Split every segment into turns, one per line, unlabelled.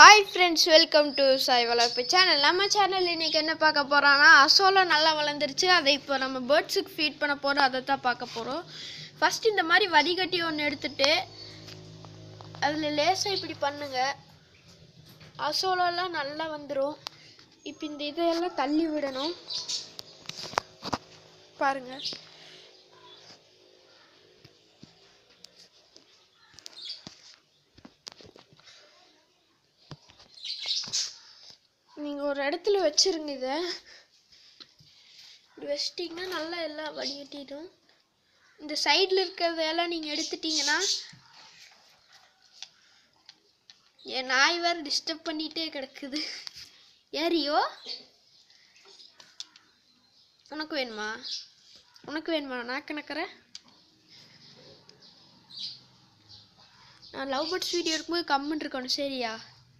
hi friends welcome to சாய் வளர்ப்பு channel நம்ம சேனல் இன்னைக்கு என்ன பார்க்க போகிறோன்னா அசோலா நல்லா வளர்ந்துருச்சு அதை இப்போ நம்ம பேர்ட்ஸுக்கு ஃபீட் பண்ண போகிறோம் அதை தான் பார்க்க போகிறோம் ஃபஸ்ட் இந்த மாதிரி வடிகட்டி ஒன்று எடுத்துட்டு அதில் லேசாக இப்படி பண்ணுங்க அசோலாலாம் நல்லா வந்துடும் இப்போ இந்த இதையெல்லாம் தள்ளி விடணும் பாருங்க நீங்கள் ஒரு இடத்துல வச்சிருங்க இதை இப்படி வச்சிட்டிங்கன்னா நல்லா எல்லாம் வடிகட்டிடும் இந்த சைடில் இருக்கிறதெல்லாம் நீங்கள் எடுத்துட்டீங்கன்னா என் நாய் வேறு டிஸ்டர்ப் பண்ணிகிட்டே கிடக்குது ஏரியோ உனக்கு வேணுமா உனக்கு வேணுமா நான் கணக்கிறேன் நான் லவ் பேர்ட்ஸ் வீடியோ எடுக்கும்போது கம்முன்னு இருக்கணும் சரியா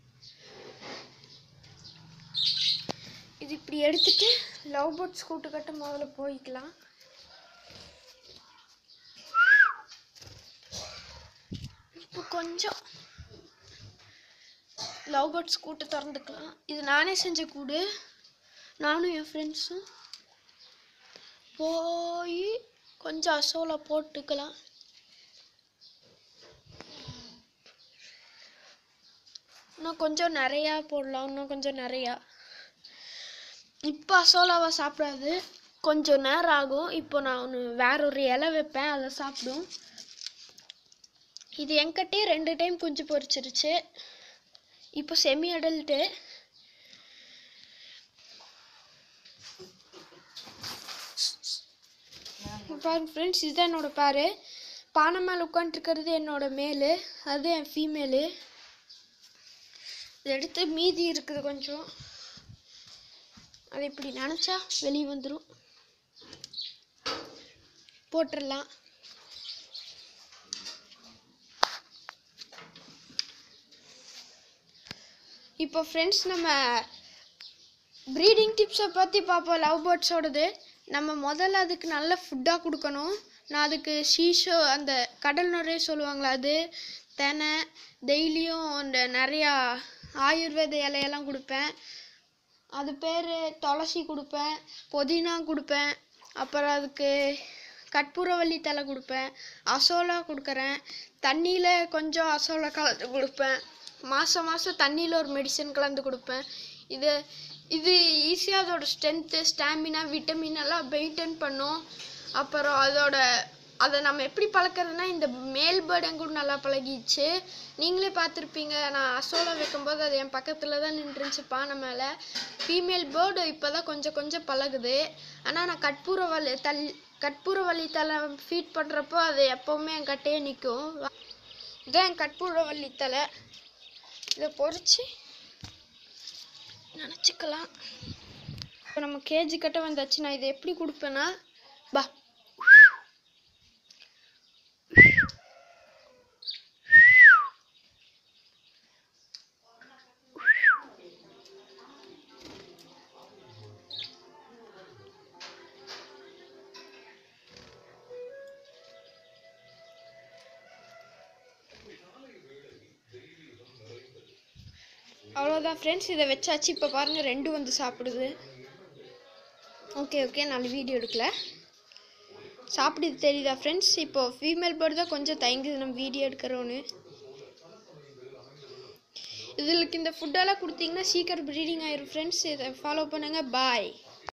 இது இப்படி எடுத்துட்டு லவ் பேர்ட்ஸ் கூட்டுக்கட்ட முதல்ல போய்க்கலாம் இப்போ கொஞ்சம் லவ் பேர்ட்ஸ் கூட்டு திறந்துக்கலாம் இது நானே செஞ்ச கூடு நானும் என் ஃப்ரெண்ட்ஸும் போய் கொஞ்சம் அசோலா போட்டுக்கலாம் இன்னும் கொஞ்சம் நிறையா போடலாம் இன்னும் கொஞ்சம் நிறையா இப்போ அசோலாவை சாப்பிடாது கொஞ்சம் நேரம் ஆகும் இப்போ நான் ஒன்று வேற ஒரு இலை வைப்பேன் அதை சாப்பிடும் இது என்கிட்டே ரெண்டு டைம் குஞ்சு பொரிச்சிருச்சு இப்போ செமி அடல்ட்டு பாருங்க ஃப்ரெண்ட்ஸ் இதுதான் என்னோட பேரு பானை மேலே உட்காந்துருக்கிறது என்னோட மேலு அது என் ஃபீமேலு இதை எடுத்து மீதி இருக்குது கொஞ்சம் அது இப்படி நினச்சா வெளியே வந்துடும் போட்டுடலாம் இப்போ ஃப்ரெண்ட்ஸ் நம்ம ப்ரீடிங் டிப்ஸை பற்றி பார்ப்போம் லவ் பேர்ட்ஸோடது நம்ம முதல்ல அதுக்கு நல்ல ஃபுட்டாக கொடுக்கணும் நான் அதுக்கு ஷீஷோ அந்த கடல் நுரைய சொல்லுவாங்களே அது தெனை டெய்லியும் அந்த நிறையா ஆயுர்வேத இலையெல்லாம் கொடுப்பேன் அது பேர் துளசி கொடுப்பேன் புதினா கொடுப்பேன் அப்புறம் அதுக்கு கற்பூரவள்ளி தலை கொடுப்பேன் அசோலா கொடுக்குறேன் தண்ணியில் கொஞ்சம் அசோலா கலந்து கொடுப்பேன் மாதம் மாதம் தண்ணியில் ஒரு மெடிசன் கலந்து கொடுப்பேன் இது இது ஈஸியாக அதோட ஸ்ட்ரென்த்து ஸ்டாமினா விட்டமின் எல்லாம் மெயின்டைன் பண்ணும் அப்புறம் அதோட அதை நம்ம எப்படி பழக்கிறதுனா இந்த மேல் பேர்டு என் கூட நல்லா பழகிடுச்சு நீங்களே பார்த்துருப்பீங்க நான் அசோலா வைக்கும்போது அது என் பக்கத்தில் தான் நின்றுச்சு பானை மேலே ஃபீமேல் பேர்டு இப்போ தான் கொஞ்சம் கொஞ்சம் பழகுது ஆனால் நான் கற்பூரவள்ளி தல் கற்பூரவள்ளி தலை ஃபீட் பண்ணுறப்போ அது எப்போவுமே என் கட்டையே நிற்கும் இதான் என் கற்பூரவள்ளி தலை இதை பொறிச்சு நினச்சிக்கலாம் இப்போ நம்ம கேஜி கட்ட வந்தாச்சு நான் இதை எப்படி கொடுப்பேன்னா பா அவ்வளோதான் ஃப்ரெண்ட்ஸ் இதை வச்சாச்சு இப்போ பாருங்கள் ரெண்டும் வந்து சாப்பிடுது ஓகே ஓகே நான் வீடியோ எடுக்கல சாப்பிடுது தெரியுதா ஃப்ரெண்ட்ஸ் இப்போ ஃபீமேல் பேர்டு தான் கொஞ்சம் தயங்குது நம்ம வீடியோ எடுக்கிறோன்னு இதுக்கு இந்த ஃபுட்டெல்லாம் கொடுத்தீங்கன்னா சீக்கிரம் ப்ரீடிங் ஆயிரும் ஃப்ரெண்ட்ஸ் இதை ஃபாலோ பண்ணுங்கள் பாய்